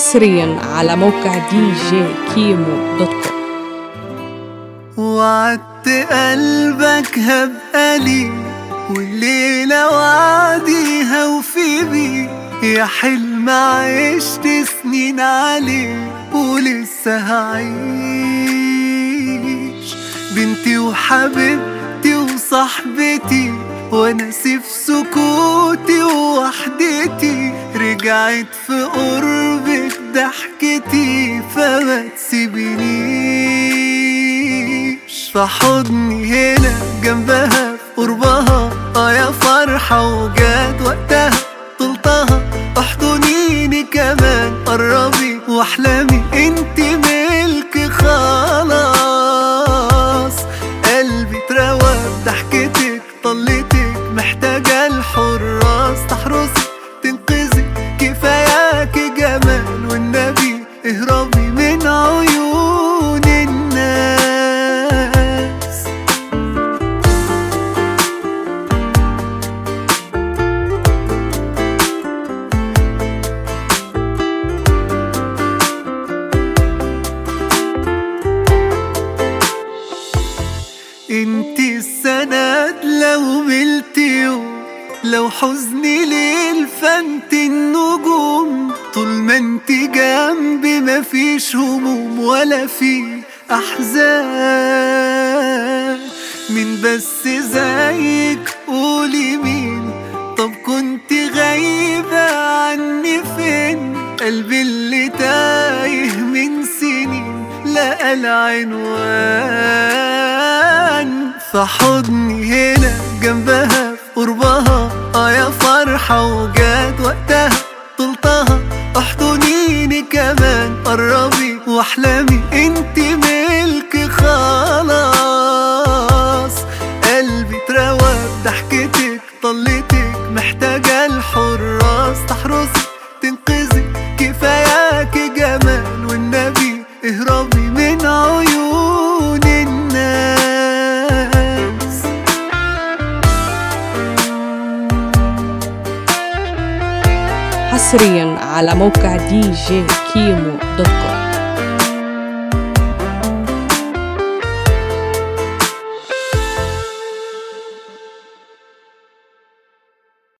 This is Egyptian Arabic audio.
حصريا على موقع دي جي كيمو دوت كوم وعدت قلبك هبقى لي والليلة وعديها وفي بي يا حلم عشت سنين عليه ولسه هعيش بنتي وحبيبتي وصاحبتي وانا في سكوتي ووحدتي رجعت في قربك ضحكتي فما تسيبنيش في حضني هنا جنبها في قربها اه يا فرحة وجات وقتها طلتها احضنيني كمان قربي واحلامي انت ملك خلاص قلبي اتروى بضحكتك طلتك محتاجة الحراس تحرسي تنقذي كفاياكي جمال والنبي اهربي من عيون الناس انتي السند لو ملت يوم لو حزني ليل فانت النجوم طول ما انت جنبي مفيش هموم ولا في احزان مين بس زيك قولي مين طب كنت غايبة عني فين قلبي اللي تايه من سنين لقى العنوان في حضني هنا جنبها في قربها اه يا فرحة وجات وقتها طلتها احضنيني كمان قربي واحلامي انت ملك خلاص قلبي اتروى بضحكتك طلتك محتاجة الحراس تحرسي تنقذي كفاياكي جمال والنبي اهربي من عيون الناس حصريا على موقع دي جي كيمو دوت كوم